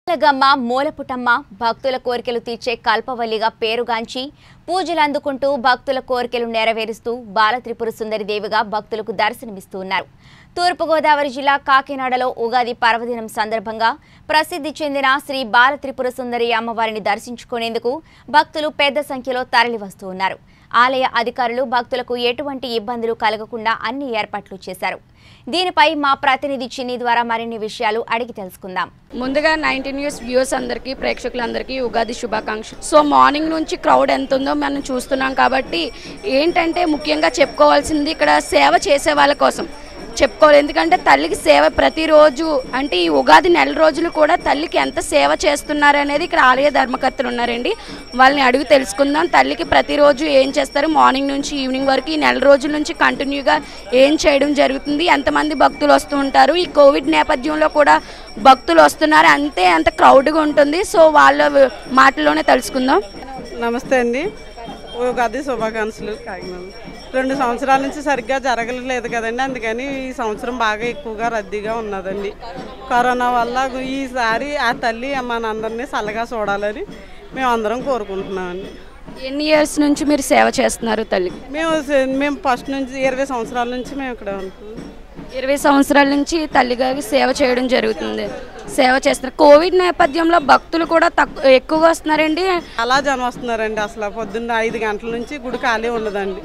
గమ్మ మూలపుటమ్మ భక్తుల కోరికలు తీర్చే కల్పవల్లిగా పేరుగాంచి పూజలు అందుకుంటూ భక్తుల కోరికలు నెరవేరుస్తూ బాలత్రిపుర సుందరి దేవిగా భక్తులకు దర్శనమిస్తూ ఉన్నారు తూర్పుగోదావరి జిల్లా కాకినాడలో ఉగాది పర్వదినం సందర్భంగా ప్రసిద్ధి చెందిన శ్రీ బాలత్రిపుర సుందరి అమ్మవారిని దర్శించుకునేందుకు భక్తులు పెద్ద సంఖ్యలో తరలివస్తూ ఉన్నారు ఆలయ అధికారులు భక్తులకు ఎటువంటి ఇబ్బందులు కలగకుండా అన్ని ఏర్పాట్లు చేశారు దీనిపై మా ప్రతినిధి చిన్ని ద్వారా మరిన్ని విషయాలు అడిగి తెలుసుకుందాం ముందుగా నైన్టీ న్యూస్ వ్యూస్ అందరికీ ప్రేక్షకులందరికీ ఉగాది శుభాకాంక్షలు సో మార్నింగ్ నుంచి క్రౌడ్ ఎంత ఉందో మనం చూస్తున్నాం కాబట్టి ఏంటంటే ముఖ్యంగా చెప్పుకోవాల్సింది ఇక్కడ సేవ చేసే వాళ్ళ కోసం చెప్పుకోవాలి ఎందుకంటే తల్లికి సేవ ప్రతిరోజు అంటే ఈ ఉగాది నెల రోజులు కూడా తల్లికి ఎంత సేవ చేస్తున్నారు అనేది ఇక్కడ ఆలయ ధర్మకర్తలు ఉన్నారండి వాళ్ళని అడుగు తెలుసుకుందాం తల్లికి ప్రతిరోజు ఏం చేస్తారు మార్నింగ్ నుంచి ఈవినింగ్ వరకు ఈ నెల రోజుల నుంచి కంటిన్యూగా ఏం చేయడం జరుగుతుంది ఎంతమంది భక్తులు వస్తూ ఉంటారు ఈ కోవిడ్ నేపథ్యంలో కూడా భక్తులు వస్తున్నారు అంతే అంత క్రౌడ్గా ఉంటుంది సో వాళ్ళ మాటల్లోనే తెలుసుకుందాం నమస్తే అండి ఉగాది శుభాకాంక్షలు కాకినాడ రెండు సంవత్సరాల నుంచి సరిగ్గా జరగలేదు కదండి అందుకని ఈ సంవత్సరం బాగా ఎక్కువగా రద్దీగా ఉన్నదండి కరోనా వల్ల ఈసారి ఆ తల్లి మనందరినీ చల్లగా చూడాలని మేము అందరం కోరుకుంటున్నామండి ఎన్ని ఇయర్స్ నుంచి మీరు సేవ చేస్తున్నారు తల్లికి మేము మేము ఫస్ట్ నుంచి ఇరవై సంవత్సరాల నుంచి మేము ఇక్కడ ఉంటున్నాం ఇరవై సంవత్సరాల నుంచి తల్లిగారికి సేవ చేయడం జరుగుతుంది సేవ చేస్తున్నారు కోవిడ్ నేపథ్యంలో భక్తులు కూడా తక్కువ ఎక్కువగా వస్తున్నారండి అలా జనం వస్తున్నారండి అసలు పొద్దున్న ఐదు గంటల నుంచి గుడి ఖాళీ ఉండదండి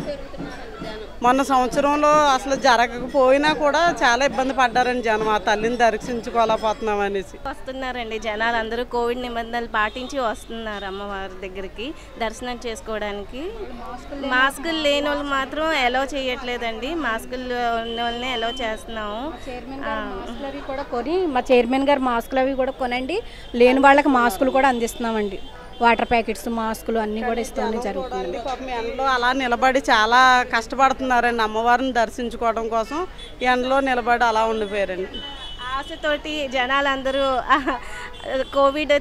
మొన్న సంవత్సరంలో అసలు జరగకపోయినా కూడా చాలా ఇబ్బంది పడ్డారండి జనం ఆ తల్లిని దర్శించుకోలేకపోతున్నాం అనేసి వస్తున్నారండి జనాలు అందరూ కోవిడ్ నిబంధనలు పాటించి వస్తున్నారు అమ్మవారి దగ్గరికి దర్శనం చేసుకోవడానికి మాస్కులు లేని వాళ్ళు మాత్రం ఎలో చేయట్లేదండి మాస్కులు ఉన్న వాళ్ళని ఎలో చేస్తున్నాము ఆ, మాస్కులు అవి కూడా కొని మా చైర్మన్ గారు మాస్కులు అవి కూడా కొనండి లేని వాళ్ళకి మాస్కులు కూడా అందిస్తున్నామండి వాటర్ ప్యాకెట్స్ మాస్కులు అన్నీ కూడా ఇస్తామని జరుగుతుంది చూడండి పాపం ఎండలో అలా నిలబడి చాలా కష్టపడుతున్నారండి అమ్మవారిని దర్శించుకోవడం కోసం ఎండలో నిలబడి అలా ఉండిపోయారండి ఆశతోటి జనాలందరూ ఆ, కోవిడ్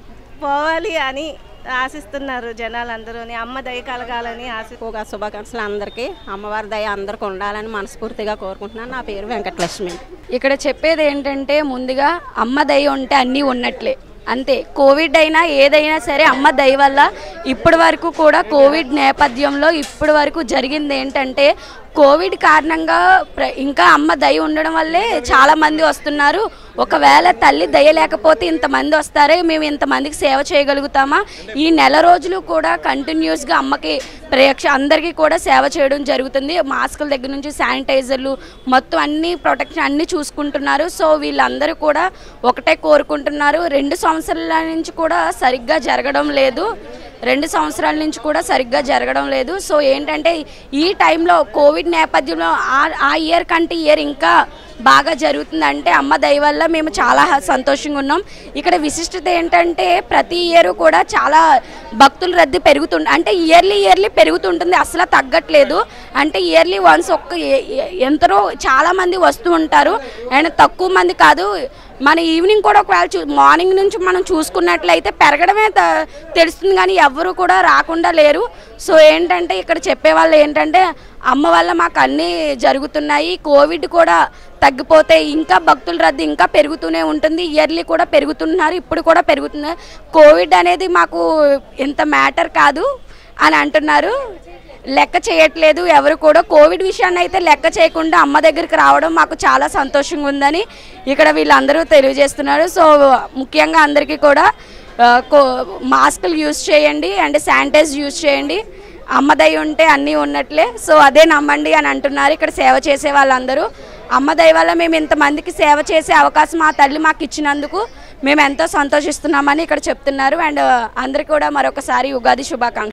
పోవాలి అని ఆశిస్తున్నారు జనాలందరూ అమ్మ దయ కలగాలని ఆశి ఎక్కువగా శుభాకాంక్షలు అందరికీ అమ్మవారి దయ అందరికి ఉండాలని మనస్ఫూర్తిగా కోరుకుంటున్నాను నా పేరు వెంకటలక్ష్మి ఇక్కడ చెప్పేది ఏంటంటే ముందుగా అమ్మ దయ ఉంటే అన్నీ ఉన్నట్లే అంతే కోవిడ్ అయినా ఏదైనా సరే అమ్మ దయ వల్ల ఇప్పటి వరకు కూడా కోవిడ్ నేపథ్యంలో ఇప్పటి వరకు జరిగింది ఏంటంటే కోవిడ్ కారణంగా ప్ర- ఇంకా అమ్మ దయ ఉండడం వల్లే చాలా మంది వస్తున్నారు ఒకవేళ తల్లి దయ లేకపోతే ఇంతమంది వస్తారే మేము ఇంతమందికి సేవ చేయగలుగుతామా ఈ నెల రోజులు కూడా కంటిన్యూస్గా అమ్మకి ప్రేక్ష అందరికీ కూడా సేవ చేయడం జరుగుతుంది మాస్కుల దగ్గర నుంచి శానిటైజర్లు మొత్తం అన్ని ప్రొటెక్షన్ అన్ని చూసుకుంటున్నారు సో వీళ్ళందరూ కూడా ఒకటే కోరుకుంటున్నారు రెండు సంవత్సరాల నుంచి కూడా సరిగ్గా జరగడం లేదు రెండు సంవత్సరాల నుంచి కూడా సరిగ్గా జరగడం లేదు సో ఏంటంటే ఈ టైంలో కోవిడ్ నేపథ్యంలో ఆ- ఆ ఇయర్ కంటే ఇయర్ ఇంకా బాగా జరుగుతుందంటే అమ్మ దయ వల్ల మేము చాలా హ- సంతోషంగా ఉన్నాం ఇక్కడ విశిష్టత ఏంటంటే ప్రతి ఇయర్ కూడా చాలా భక్తుల రద్దీ పెరుగుతుంది అంటే ఇయర్లీ ఇయర్లీ పెరుగుతుంటుంది అసలు తగ్గట్లేదు అంటే ఇయర్లీ వన్స్ ఒక్క ఎ- ఎ- ఎంతరో చాలా మంది వస్తూ ఉంటారు అండ్ తక్కువ మంది కాదు మన ఈవినింగ్ కూడా ఒకవేళ చూ మార్నింగ్ నుంచి మనం చూసుకున్నట్లయితే పెరగడమే త- తెలుస్తుంది కానీ ఎవ్వరు కూడా రాకుండా లేరు సో ఏంటంటే ఇక్కడ చెప్పేవాళ్ళు ఏంటంటే అమ్మ వల్ల మాకు అన్నీ జరుగుతున్నాయి కోవిడ్ కూడా తగ్గిపోతే ఇంకా భక్తుల రద్దీ ఇంకా పెరుగుతూనే ఉంటుంది ఇయర్లీ కూడా పెరుగుతున్నారు ఇప్పుడు కూడా పెరుగుతున్నారు కోవిడ్ అనేది మాకు ఇంత మ్యాటర్ కాదు అని అంటున్నారు లెక్క చేయట్లేదు ఎవరు కూడా కోవిడ్ విషయాన్ని అయితే లెక్క చేయకుండా అమ్మ దగ్గరికి రావడం మాకు చాలా సంతోషంగా ఉందని ఇక్కడ వీళ్ళందరూ తెలియజేస్తున్నారు సో ముఖ్యంగా అందరికీ కూడా ఆ, కో- మాస్కులు యూజ్ చేయండి అండ్ శానిటైజ్ యూజ్ చేయండి అమ్మదయ ఉంటే అన్నీ ఉన్నట్లే సో అదే నమ్మండి అని అంటున్నారు ఇక్కడ సేవ చేసే వాళ్ళందరూ అమ్మదయ వల్ల మేము ఇంతమందికి సేవ చేసే అవకాశం ఆ తల్లి మాకు ఇచ్చినందుకు మేము ఎంతో సంతోషిస్తున్నామని ఇక్కడ చెప్తున్నారు అండ్ అందరికీ కూడా మరొకసారి ఉగాది శుభాకాంక్షలు